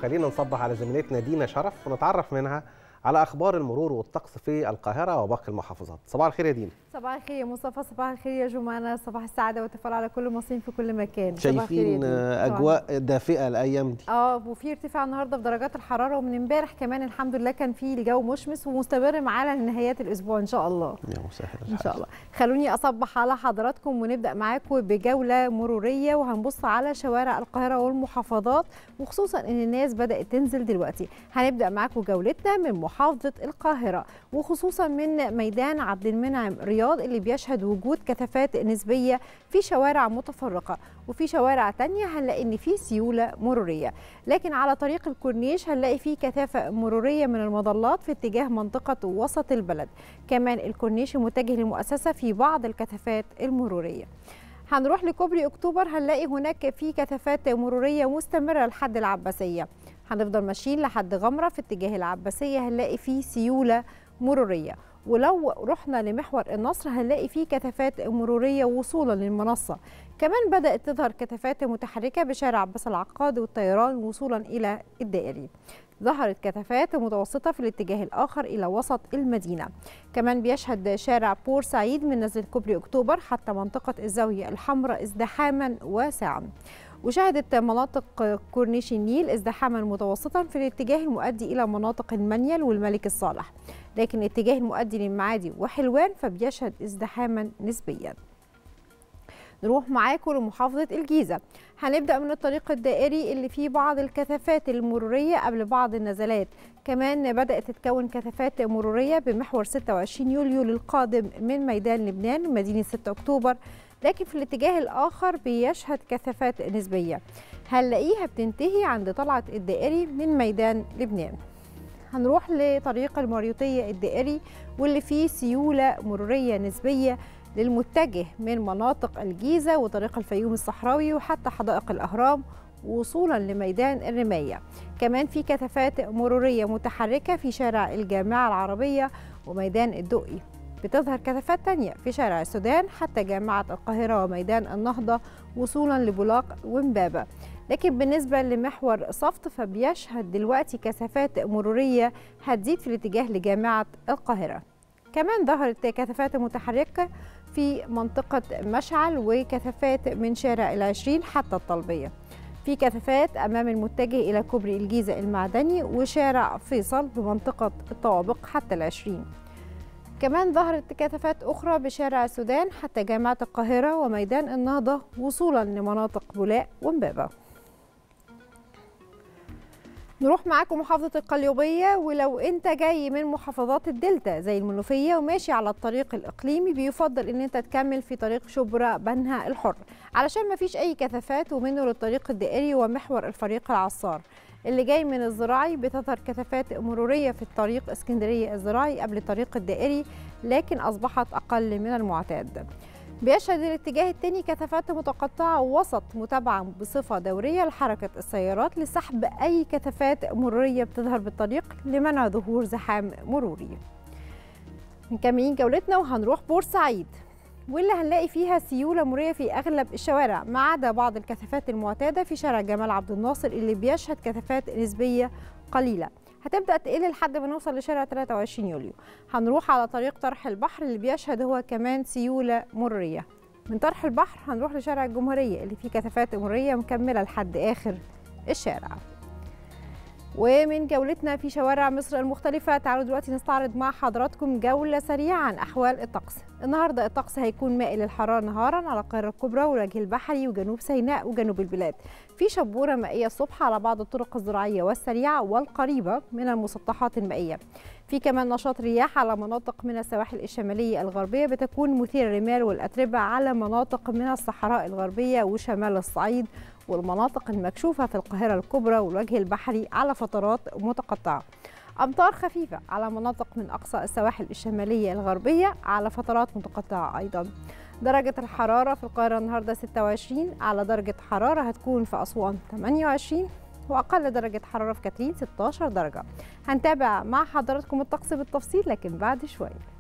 خلينا نصبح على زميلتنا دينا شرف ونتعرف منها على اخبار المرور والطقس في القاهره وباقي المحافظات صباح الخير يا دينا صباح الخير يا مصطفى صباح الخير يا جمانة صباح السعادة والتفاؤل على كل المصريين في كل مكان صباح الخير يا شايفين دينا. اجواء دافئه الايام دي اه وفي ارتفاع النهارده في درجات الحراره ومن امبارح كمان الحمد لله كان في الجو مشمس ومستمر معانا لنهايات الاسبوع ان شاء الله يا مسهل ان شاء الله خلوني اصبح على حضراتكم ونبدا معاكم بجوله مروريه وهنبص على شوارع القاهره والمحافظات وخصوصا ان الناس بدات تنزل دلوقتي هنبدا معاكم جولتنا من محافظه القاهره وخصوصا من ميدان عبد المنعم رياض اللي بيشهد وجود كثافات نسبيه في شوارع متفرقه وفي شوارع تانية هنلاقي ان في سيوله مروريه لكن على طريق الكورنيش هنلاقي في كثافه مروريه من المظلات في اتجاه منطقه وسط البلد كمان الكورنيش المتجه للمؤسسه في بعض الكثافات المروريه هنروح لكوبري اكتوبر هنلاقي هناك في كثافات مروريه مستمره لحد العباسيه هنفضل ماشيين لحد غمره في اتجاه العباسيه هنلاقي في سيوله مروريه ولو رحنا لمحور النصر هنلاقي فيه كثافات مروريه وصولا للمنصه كمان بدات تظهر كثافات متحركه بشارع عباس العقاد والطيران وصولا الى الدائري ظهرت كثافات متوسطة في الاتجاه الآخر إلى وسط المدينة كمان بيشهد شارع بورسعيد من نزلة كوبري أكتوبر حتى منطقة الزاوية الحمراء ازدحاما واسعا وشهدت مناطق كورنيش النيل ازدحاما متوسطا في الاتجاه المؤدي إلى مناطق المنيل والملك الصالح لكن الاتجاه المؤدي للمعادي وحلوان فبيشهد ازدحاما نسبيا نروح معاكم لمحافظة الجيزة هنبدأ من الطريق الدائري اللي فيه بعض الكثافات المرورية قبل بعض النزلات كمان بدأت تتكون كثافات مرورية بمحور 26 يوليو للقادم من ميدان لبنان مدينة 6 أكتوبر لكن في الاتجاه الآخر بيشهد كثافات نسبية هنلاقيها بتنتهي عند طلعة الدائري من ميدان لبنان هنروح لطريق المريوطية الدائري واللي فيه سيولة مرورية نسبية للمتجه من مناطق الجيزة وطريق الفيوم الصحراوي وحتى حدائق الأهرام وصولا لميدان الرماية كمان في كثافات مرورية متحركة في شارع الجامعة العربية وميدان الدقي بتظهر كثافات تانية في شارع السودان حتى جامعة القاهرة وميدان النهضة وصولا لبلاق ومبابة لكن بالنسبة لمحور صفت فبيشهد دلوقتي كثافات مرورية هتزيد في الاتجاه لجامعة القاهرة كمان ظهرت كثافات متحركة في منطقة مشعل وكثافات من شارع العشرين حتى الطلبية في كثافات أمام المتجه إلى كوبري الجيزة المعدني وشارع فيصل بمنطقة الطوابق حتى العشرين كمان ظهرت كثافات أخرى بشارع السودان حتى جامعة القاهرة وميدان النهضة وصولا لمناطق بولاق ومبابة نروح معاكم محافظة القليوبية ولو انت جاي من محافظات الدلتا زي المنوفية وماشي على الطريق الإقليمي بيفضل ان انت تكمل في طريق شبرا بنها الحر علشان ما فيش أي كثافات ومنه للطريق الدائري ومحور الفريق العصار اللي جاي من الزراعي بتظهر كثافات مرورية في الطريق اسكندرية الزراعي قبل الطريق الدائري لكن أصبحت أقل من المعتاد بيشهد الاتجاه الثاني كثافات متقطعة وسط متابعة بصفة دورية لحركة السيارات لسحب أي كثافات مرورية بتظهر بالطريق لمنع ظهور زحام مروري مكملين جولتنا وهنروح بورسعيد واللي هنلاقي فيها سيولة مرورية في أغلب الشوارع ما عدا بعض الكثافات المعتادة في شارع جمال عبد الناصر اللي بيشهد كثافات نسبية قليلة هتبدا تقل لحد ما نوصل لشارع 23 يوليو هنروح على طريق طرح البحر اللي بيشهد هو كمان سيوله مروريه من طرح البحر هنروح لشارع الجمهوريه اللي فيه كثافات مروريه مكمله لحد اخر الشارع ومن جولتنا في شوارع مصر المختلفة تعالوا دلوقتي نستعرض مع حضراتكم جولة سريعة عن أحوال الطقس النهاردة الطقس هيكون مائل الحرارة نهارا على القاهرة الكبرى والوجه البحري وجنوب سيناء وجنوب البلاد في شبورة مائية الصبح على بعض الطرق الزراعية والسريعة والقريبة من المسطحات المائية في كمان نشاط رياح على مناطق من السواحل الشمالية الغربية بتكون مثير الرمال والأتربة على مناطق من الصحراء الغربية وشمال الصعيد والمناطق المكشوفة في القاهرة الكبرى والوجه البحري على فترات متقطعة أمطار خفيفة على مناطق من أقصى السواحل الشمالية الغربية على فترات متقطعة أيضا درجة الحرارة في القاهرة النهاردة 26 على درجة حرارة هتكون في أسوان 28 وأقل درجة حرارة في كاترين 16 درجة هنتابع مع حضراتكم الطقس بالتفصيل لكن بعد شوية